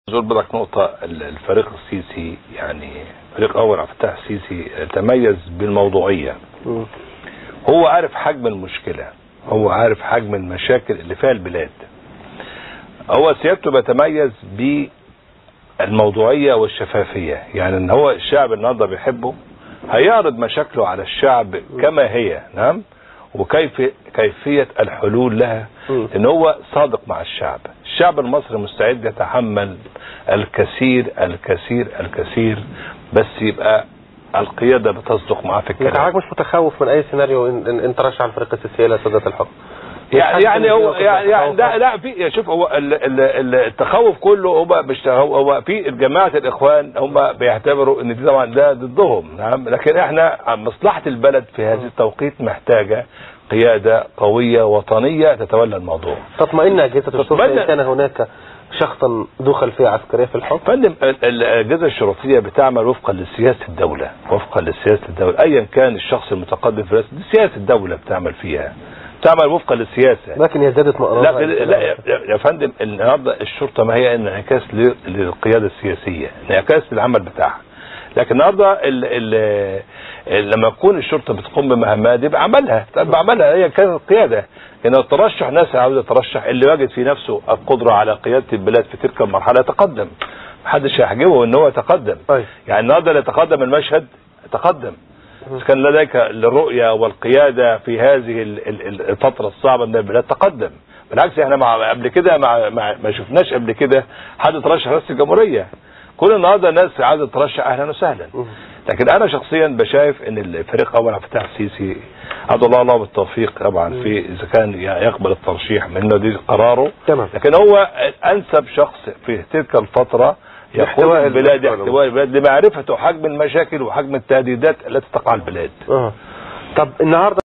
زول بدك نقطة الفريق السيسي يعني فريق أول عبد الفتاح السيسي تميز بالموضوعية مم. هو عارف حجم المشكلة هو عارف حجم المشاكل اللي فيها البلاد هو سيادته بيتميز بالموضوعية والشفافية يعني ان هو الشعب النهارده بيحبه هيعرض مشاكله على الشعب كما هي نعم وكيف كيفية الحلول لها مم. ان هو صادق مع الشعب الشعب المصري مستعد يتحمل الكثير الكثير الكثير بس يبقى القيادة بتصدق معاه في انت الكلام حضرتك مش متخوف من اي سيناريو ان ان انت رشح الفريق السياسي الى سدة الحكم يعني يعني هو مش حاسس إن يعني, في يعني لا تخوف؟ لا في يا شوف هو ال- ال- ال- التخوف كله هو مش هو هو في جماعه الاخوان هم بيعتبروا ان دي طبعا ده ضدهم نعم لكن احنا مصلحه البلد في هذه التوقيت محتاجه قياده قويه وطنيه تتولى الموضوع تطمئن اجهزه الشرطه تطمئن. ان كان هناك شخصا ذو خلفيه عسكريه في الحكم فندم ال- ال- الاجهزه الشرطيه بتعمل وفقا لسياسه الدوله وفقا لسياسه الدوله ايا كان الشخص المتقدم في الرئاسه دي سياسه الدوله بتعمل فيها تعمل وفقا للسياسه لكن يزدادت مؤامرات لا لا يا- يا فندم النهارده الشرطه ما هي انعكاس ل- للقياده السياسيه انعكاس للعمل بتاعها لكن النهارده ال ال ال لما تكون الشرطه بتقوم بمهامها دي بعملها طب بعملها هي كانت القياده ان الترشح ناس عاوز يترشح اللي واجد في نفسه القدره على قياده البلاد في تلك المرحله يتقدم محدش هيحجبه ان هو يتقدم طيب. يعني النهارده اللي يتقدم المشهد يتقدم إذا كان لديك الرؤية والقيادة في هذه ال- ال- ال- الفترة الصعبة من البلاد تقدم بالعكس احنا مع قبل كده مع مع ما شفناش قبل كده حد ترشح رئاسة الجمهورية كل النهارده الناس عايزة ترشح اهلا وسهلا مم. لكن انا شخصيا بشايف ان الفريق اول عبد الفتاح السيسي عبد الله الله بالتوفيق طبعا في اذا كان يقبل الترشيح منه دي قراره تمام. لكن هو انسب شخص في تلك الفترة يقود لاحتواء البلاد المشكلة. احتواء البلاد لمعرفة حجم المشاكل وحجم التهديدات التي تقع على البلاد اه طب النهارده